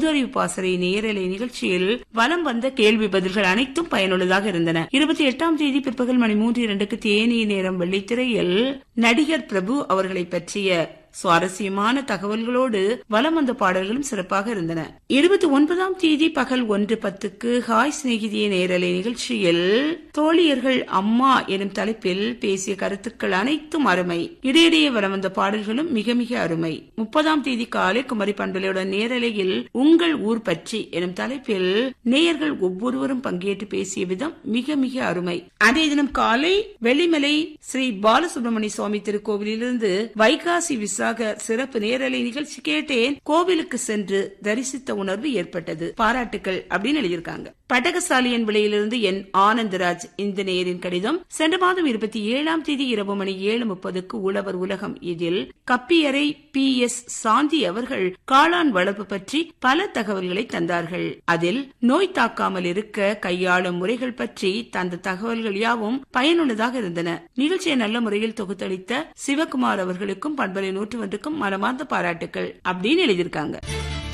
பொது பாசறை நேரலை நிகழ்ச்சியில் வலம் வந்த கேள்வி பதில்கள் அனைத்தும் பயனுள்ளதாக இருந்தன இருபத்தி எட்டாம் தேதி பிற்பகல் மணி மூன்று இரண்டுக்கு தேனிய நேரம் வெள்ளித்திரையில் நடிகர் பிரபு அவர்களை பற்றிய சுவாரஸ்யமான தகவல்களோடு வலம் வந்த பாடல்களும் சிறப்பாக இருந்தன இருபத்தி ஒன்பதாம் தேதி பகல் ஒன்று பத்துக்கு ஹாய் சிநேகிதிய நேரலை நிகழ்ச்சியில் தோழியர்கள் அம்மா எனும் தலைப்பில் பேசிய கருத்துக்கள் அனைத்தும் அருமை இடையிடையே வலம் வந்த பாடல்களும் மிக மிக அருமை முப்பதாம் தேதி காலை குமரி பண்பலையுடன் நேரலையில் உங்கள் ஊர் பற்றி எனும் தலைப்பில் நேயர்கள் ஒவ்வொருவரும் பங்கேற்று பேசிய விதம் மிக மிக அருமை அதே தினம் காலை வெள்ளிமலை ஸ்ரீ பாலசுப்ரமணிய சுவாமி திருக்கோவிலிருந்து வைகாசி விசாக சிறப்பு நேரலை நிகழ்ச்சி கேட்டேன் கோவிலுக்கு சென்று தரிசித்த உணர்வு ஏற்பட்டது பாராட்டுக்கள் அப்படின்னு எழுதியிருக்காங்க பட்டகசாலியன் விலையிலிருந்து என் ஆனந்தராஜ் இந்த நேரின் கடிதம் சென்ற மாதம் இருபத்தி ஏழாம் தேதி இரவு மணி ஏழு முப்பதுக்கு உழவர் உலகம் இதில் கப்பியறை பி எஸ் சாந்தி அவர்கள் காளான் வளர்ப்பு பற்றி பல தகவல்களை தந்தார்கள் அதில் நோய் தாக்காமல் இருக்க கையாளும் முறைகள் பற்றி தந்த தகவல்கள் யாவும் பயனுள்ளதாக இருந்தன நிகழ்ச்சியை நல்ல முறையில் தொகுத்தளித்த சிவகுமார் அவர்களுக்கும் பண்பலை நூற்று ஒன்றுக்கும் மனமார்ந்த பாராட்டுக்கள் அப்படின்னு எழுதியிருக்காங்க